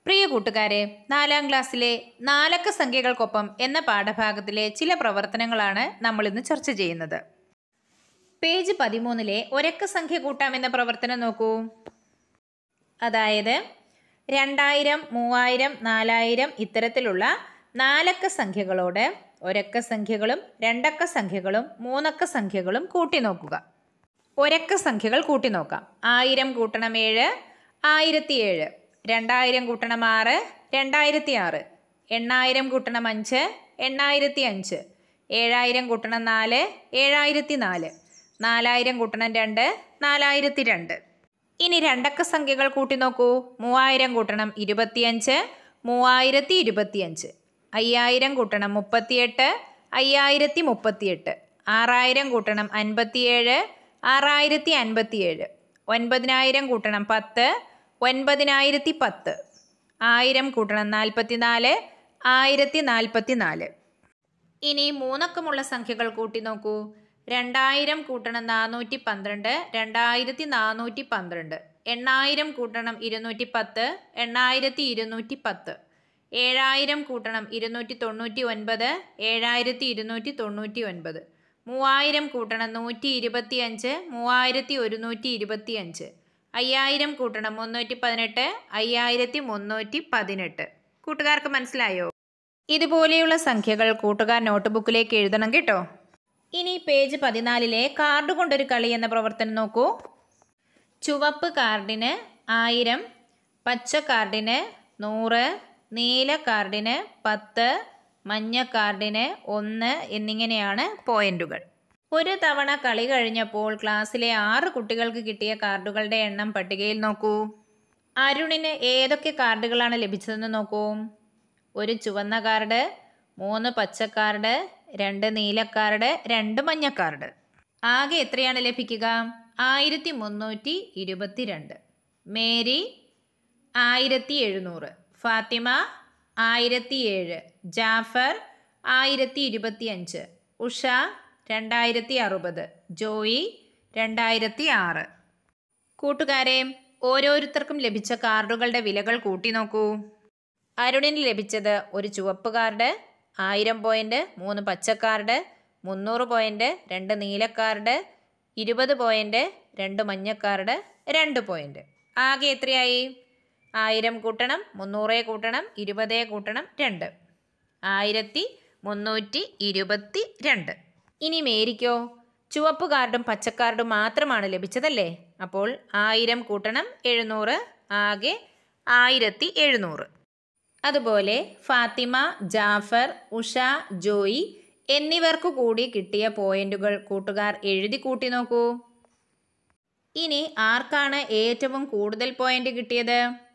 പ്രിയ കൂട്ടുകാരെ നാലാം ക്ലാസ്സിലെ നാലക്ക സംഖ്യകൾക്കൊപ്പം എന്ന പാഠഭാഗത്തിലെ ചില പ്രവർത്തനങ്ങളാണ് നമ്മൾ ഇന്ന് ചർച്ച ചെയ്യുന്നത് പേജ് പതിമൂന്നിലെ ഒരക്ക സംഖ്യ കൂട്ടാം എന്ന പ്രവർത്തനം നോക്കൂ അതായത് രണ്ടായിരം മൂവായിരം നാലായിരം ഇത്തരത്തിലുള്ള നാലക്ക സംഖ്യകളോട് ഒരക്ക സംഖ്യകളും രണ്ടക്ക സംഖ്യകളും മൂന്നക്ക സംഖ്യകളും കൂട്ടി നോക്കുക ഒരക്ക സംഖ്യകൾ കൂട്ടി നോക്കാം ആയിരം കൂട്ടണം ഏഴ് ആയിരത്തി ഏഴ് രണ്ടായിരം കൂട്ടണം ആറ് രണ്ടായിരത്തി ആറ് എണ്ണായിരം കൂട്ടണം അഞ്ച് എണ്ണായിരത്തി അഞ്ച് ഏഴായിരം കൂട്ടണം നാല് ഏഴായിരത്തി നാല് നാലായിരം കൂട്ടണം രണ്ട് നാലായിരത്തി രണ്ട് ഇനി രണ്ടക്ക സംഖ്യകൾ കൂട്ടി നോക്കൂ മൂവായിരം കൂട്ടണം ഇരുപത്തിയഞ്ച് മൂവായിരത്തി ഇരുപത്തിയഞ്ച് അയ്യായിരം കൂട്ടണം മുപ്പത്തിയെട്ട് അയ്യായിരത്തി മുപ്പത്തിയെട്ട് ആറായിരം കൂട്ടണം അൻപത്തിയേഴ് ആറായിരത്തി അൻപത്തിയേഴ് ഒൻപതിനായിരം കൂട്ടണം പത്ത് ഒൻപതിനായിരത്തി പത്ത് ആയിരം കൂട്ടണം നാൽപ്പത്തിനാല് ആയിരത്തി നാൽപ്പത്തി നാല് ഇനി മൂന്നക്കമുള്ള സംഖ്യകൾ കൂട്ടി നോക്കൂ രണ്ടായിരം കൂട്ടണം നാനൂറ്റി പന്ത്രണ്ട് രണ്ടായിരത്തി നാനൂറ്റി പന്ത്രണ്ട് എണ്ണായിരം കൂട്ടണം ഇരുന്നൂറ്റി പത്ത് എണ്ണായിരത്തി ഇരുന്നൂറ്റി പത്ത് ഏഴായിരം കൂട്ടണം ഇരുന്നൂറ്റി തൊണ്ണൂറ്റി ഒൻപത് ഏഴായിരത്തി ഇരുന്നൂറ്റി തൊണ്ണൂറ്റി ഒൻപത് മൂവായിരം കൂട്ടണം നൂറ്റി ഇരുപത്തി അഞ്ച് മൂവായിരത്തി ഒരുന്നൂറ്റി ഇരുപത്തി അഞ്ച് അയ്യായിരം കൂട്ടണം മുന്നൂറ്റി പതിനെട്ട് അയ്യായിരത്തി മുന്നൂറ്റി പതിനെട്ട് കൂട്ടുകാർക്ക് മനസ്സിലായോ ഇതുപോലെയുള്ള സംഖ്യകൾ കൂട്ടുകാർ നോട്ട്ബുക്കിലേക്ക് എഴുതണം കേട്ടോ ഇനി പേജ് പതിനാലിലെ കാർഡ് കൊണ്ടൊരു കളി എന്ന പ്രവർത്തനം നോക്കൂ ചുവപ്പ് കാർഡിന് ആയിരം പച്ച കാർഡിന് നൂറ് നീല കാർഡിന് പത്ത് മഞ്ഞ കാർഡിന് ഒന്ന് എന്നിങ്ങനെയാണ് പോയിന്റുകൾ ഒരു തവണ കളി കഴിഞ്ഞപ്പോൾ ക്ലാസ്സിലെ ആറ് കുട്ടികൾക്ക് കിട്ടിയ കാർഡുകളുടെ എണ്ണം പട്ടികയിൽ നോക്കൂ അരുണിന് ഏതൊക്കെ കാർഡുകളാണ് ലഭിച്ചതെന്ന് നോക്കൂ ഒരു ചുവന്ന കാർഡ് മൂന്ന് പച്ച കാർഡ് രണ്ട് നീല കാർഡ് രണ്ട് മഞ്ഞ കാർഡ് ആകെ എത്രയാണ് ലഭിക്കുക ആയിരത്തി മുന്നൂറ്റി ഇരുപത്തി രണ്ട് മേരി ആയിരത്തി എഴുന്നൂറ് ഫാത്തിമ ആയിരത്തി ഏഴ് ജാഫർ ആയിരത്തി ഇരുപത്തി അഞ്ച് ഉഷ രണ്ടായിരത്തി അറുപത് ജോയി രണ്ടായിരത്തി ആറ് കൂട്ടുകാരെ ഓരോരുത്തർക്കും ലഭിച്ച കാർഡുകളുടെ വിലകൾ കൂട്ടി നോക്കൂ അരുണിന് ലഭിച്ചത് ഒരു ചുവപ്പ് കാർഡ് ആയിരം പോയിൻ്റ് മൂന്ന് പച്ച കാർഡ് മുന്നൂറ് പോയിൻ്റ് രണ്ട് നീല കാർഡ് ഇരുപത് പോയിൻ്റ് രണ്ട് മഞ്ഞ കാർഡ് രണ്ട് പോയിൻ്റ് ആകെ എത്രയായി ആയിരം കൂട്ടണം മുന്നൂറേ കൂട്ടണം ഇരുപതേ കൂട്ടണം രണ്ട് ആയിരത്തി മുന്നൂറ്റി ഇരുപത്തി രണ്ട് ഇനി മേരിക്കോ ചുവപ്പ് കാർഡും പച്ചക്കാർഡും മാത്രമാണ് ലഭിച്ചതല്ലേ അപ്പോൾ ആയിരം കൂട്ടണം എഴുന്നൂറ് ആകെ ആയിരത്തി എഴുന്നൂറ് അതുപോലെ ഫാത്തിമ ജാഫർ ഉഷ ജോയി എന്നിവർക്ക് കൂടി കിട്ടിയ പോയിന്റുകൾ കൂട്ടുകാർ എഴുതി കൂട്ടി നോക്കൂ ഇനി ആർക്കാണ് ഏറ്റവും കൂടുതൽ പോയിന്റ് കിട്ടിയത്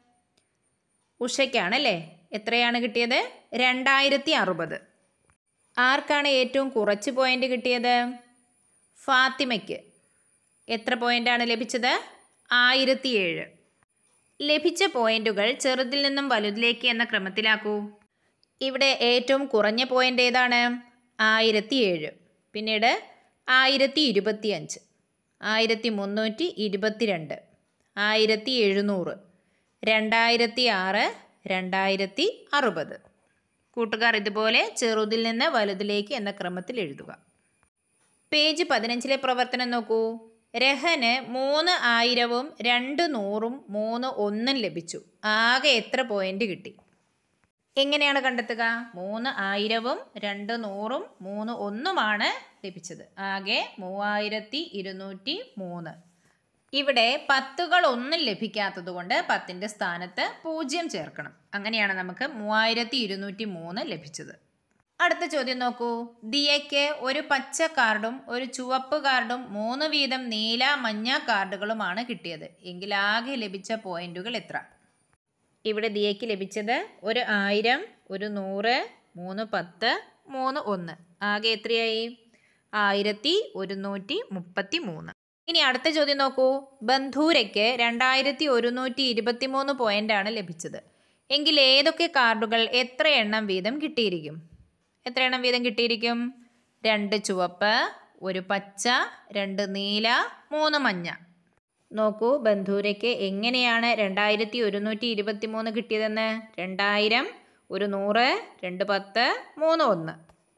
ഉഷയ്ക്കാണല്ലേ എത്രയാണ് കിട്ടിയത് രണ്ടായിരത്തി അറുപത് ആർക്കാണ് ഏറ്റവും കുറച്ച് പോയിന്റ് കിട്ടിയത് ഫാത്തിമയ്ക്ക് എത്ര പോയിന്റാണ് ലഭിച്ചത് ആയിരത്തി ഏഴ് ലഭിച്ച പോയിന്റുകൾ ചെറുതിൽ നിന്നും വലുതിലേക്ക് എന്ന ക്രമത്തിലാക്കൂ ഇവിടെ ഏറ്റവും കുറഞ്ഞ പോയിന്റ് ഏതാണ് ആയിരത്തി ഏഴ് പിന്നീട് ആയിരത്തി ഇരുപത്തി അഞ്ച് ആയിരത്തി മുന്നൂറ്റി ഇരുപത്തിരണ്ട് ആയിരത്തി എഴുന്നൂറ് രണ്ടായിരത്തി ആറ് രണ്ടായിരത്തി അറുപത് കൂട്ടുകാർ ഇതുപോലെ ചെറുതിൽ നിന്ന് വലുതിലേക്ക് എന്ന ക്രമത്തിൽ എഴുതുക പേജ് പതിനഞ്ചിലെ പ്രവർത്തനം നോക്കൂ രഹന് മൂന്ന് ആയിരവും രണ്ട് നൂറും മൂന്ന് ഒന്നും ലഭിച്ചു ആകെ എത്ര പോയിന്റ് കിട്ടി എങ്ങനെയാണ് കണ്ടെത്തുക മൂന്ന് ആയിരവും രണ്ട് നൂറും മൂന്ന് ഒന്നുമാണ് ലഭിച്ചത് ആകെ മൂവായിരത്തി ഇരുന്നൂറ്റി മൂന്ന് ഇവിടെ പത്തുകൾ ഒന്നും ലഭിക്കാത്തത് കൊണ്ട് പത്തിൻ്റെ സ്ഥാനത്ത് പൂജ്യം ചേർക്കണം അങ്ങനെയാണ് നമുക്ക് മൂവായിരത്തി ഇരുന്നൂറ്റി മൂന്ന് ലഭിച്ചത് അടുത്ത ചോദ്യം നോക്കൂ ദിയയ്ക്ക് ഒരു പച്ച കാർഡും ഒരു ചുവപ്പ് കാർഡും മൂന്ന് വീതം നീല മഞ്ഞ കാർഡുകളുമാണ് കിട്ടിയത് എങ്കിൽ ആകെ ലഭിച്ച പോയിന്റുകൾ എത്ര ഇവിടെ ദിയയ്ക്ക് ലഭിച്ചത് ഒരു ആയിരം ഒരു നൂറ് മൂന്ന് പത്ത് മൂന്ന് ഒന്ന് ആകെ എത്രയായി ആയിരത്തി ഒരുന്നൂറ്റി മുപ്പത്തി മൂന്ന് ഇനി അടുത്ത ചോദ്യം നോക്കൂ ബന്ധൂരയ്ക്ക് രണ്ടായിരത്തി ഒരുന്നൂറ്റി ഇരുപത്തി മൂന്ന് പോയിന്റാണ് ലഭിച്ചത് എങ്കിൽ ഏതൊക്കെ കാർഡുകൾ എത്ര എണ്ണം വീതം കിട്ടിയിരിക്കും എത്ര എണ്ണം വീതം കിട്ടിയിരിക്കും രണ്ട് ചുവപ്പ് ഒരു പച്ച രണ്ട് നീല മൂന്ന് മഞ്ഞ നോക്കൂ ബന്ധൂരയ്ക്ക് എങ്ങനെയാണ് രണ്ടായിരത്തി ഒരുന്നൂറ്റി ഇരുപത്തി മൂന്ന് കിട്ടിയതെന്ന് രണ്ടായിരം ഒരു നൂറ് രണ്ട് പത്ത് മൂന്ന് ഒന്ന്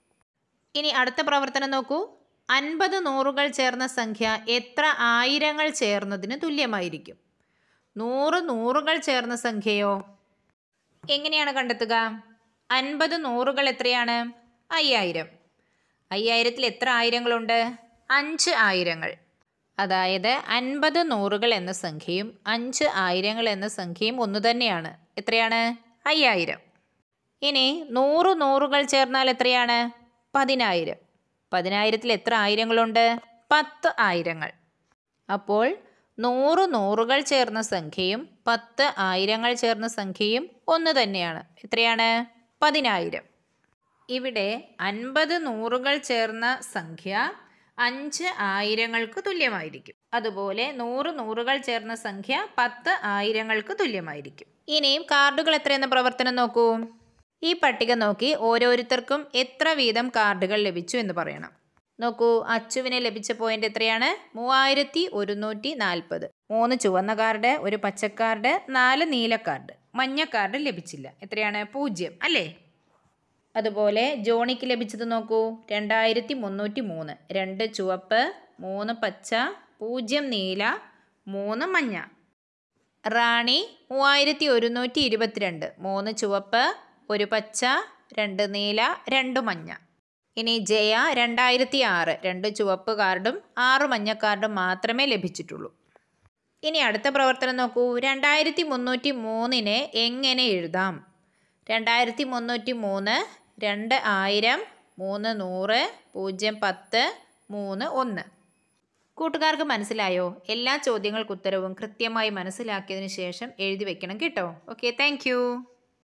ഇനി അടുത്ത പ്രവർത്തനം നോക്കൂ അൻപത് നൂറുകൾ ചേർന്ന സംഖ്യ എത്ര ആയിരങ്ങൾ ചേർന്നതിന് തുല്യമായിരിക്കും നൂറ് നൂറുകൾ ചേർന്ന സംഖ്യയോ എങ്ങനെയാണ് കണ്ടെത്തുക അൻപത് നൂറുകൾ എത്രയാണ് അയ്യായിരം അയ്യായിരത്തിൽ എത്ര ആയിരങ്ങളുണ്ട് അഞ്ച് ആയിരങ്ങൾ അതായത് അൻപത് നൂറുകൾ എന്ന സംഖ്യയും അഞ്ച് ആയിരങ്ങൾ എന്ന സംഖ്യയും ഒന്നു തന്നെയാണ് എത്രയാണ് അയ്യായിരം ഇനി നൂറ് നൂറുകൾ ചേർന്നാൽ എത്രയാണ് പതിനായിരം പതിനായിരത്തിൽ എത്ര ആയിരങ്ങളുണ്ട് പത്ത് ആയിരങ്ങൾ അപ്പോൾ നൂറ് നൂറുകൾ ചേർന്ന സംഖ്യയും പത്ത് ആയിരങ്ങൾ ചേർന്ന സംഖ്യയും ഒന്ന് തന്നെയാണ് എത്രയാണ് പതിനായിരം ഇവിടെ അൻപത് നൂറുകൾ ചേർന്ന സംഖ്യ അഞ്ച് ആയിരങ്ങൾക്ക് തുല്യമായിരിക്കും അതുപോലെ നൂറ് നൂറുകൾ ചേർന്ന സംഖ്യ പത്ത് ആയിരങ്ങൾക്ക് തുല്യമായിരിക്കും ഇനിയും കാർഡുകൾ എത്രയെന്ന പ്രവർത്തനം നോക്കൂ ഈ പട്ടിക നോക്കി ഓരോരുത്തർക്കും എത്ര വീതം കാർഡുകൾ ലഭിച്ചു എന്ന് പറയണം നോക്കൂ അച്ചുവിന് ലഭിച്ച പോയിന്റ് എത്രയാണ് മൂവായിരത്തി ഒരുന്നൂറ്റി നാൽപ്പത് മൂന്ന് ചുവന്ന കാർഡ് ഒരു പച്ച കാർഡ് നാല് നീല കാർഡ് മഞ്ഞ കാർഡ് ലഭിച്ചില്ല എത്രയാണ് പൂജ്യം അല്ലേ അതുപോലെ ജോണിക്ക് ലഭിച്ചത് നോക്കൂ രണ്ടായിരത്തി മുന്നൂറ്റി മൂന്ന് രണ്ട് ചുവപ്പ് മൂന്ന് പച്ച പൂജ്യം നീല മൂന്ന് മഞ്ഞ റാണി മൂവായിരത്തി ഒരുന്നൂറ്റി ഇരുപത്തിരണ്ട് മൂന്ന് ചുവപ്പ് ഒരു പച്ച രണ്ട് നീല രണ്ട് മഞ്ഞ ഇനി ജയ രണ്ടായിരത്തി ആറ് രണ്ട് ചുവപ്പ് കാർഡും ആറ് മഞ്ഞ കാർഡും മാത്രമേ ലഭിച്ചിട്ടുള്ളൂ ഇനി അടുത്ത പ്രവർത്തനം നോക്കൂ രണ്ടായിരത്തി മുന്നൂറ്റി മൂന്നിനെ എങ്ങനെ എഴുതാം രണ്ടായിരത്തി മുന്നൂറ്റി മൂന്ന് രണ്ട് ആയിരം മൂന്ന് നൂറ് പൂജ്യം പത്ത് മൂന്ന് ഒന്ന് കൂട്ടുകാർക്ക് മനസ്സിലായോ എല്ലാ ചോദ്യങ്ങൾക്ക് ഉത്തരവും കൃത്യമായി മനസ്സിലാക്കിയതിന് ശേഷം എഴുതി വെക്കണം കേട്ടോ ഓക്കെ താങ്ക്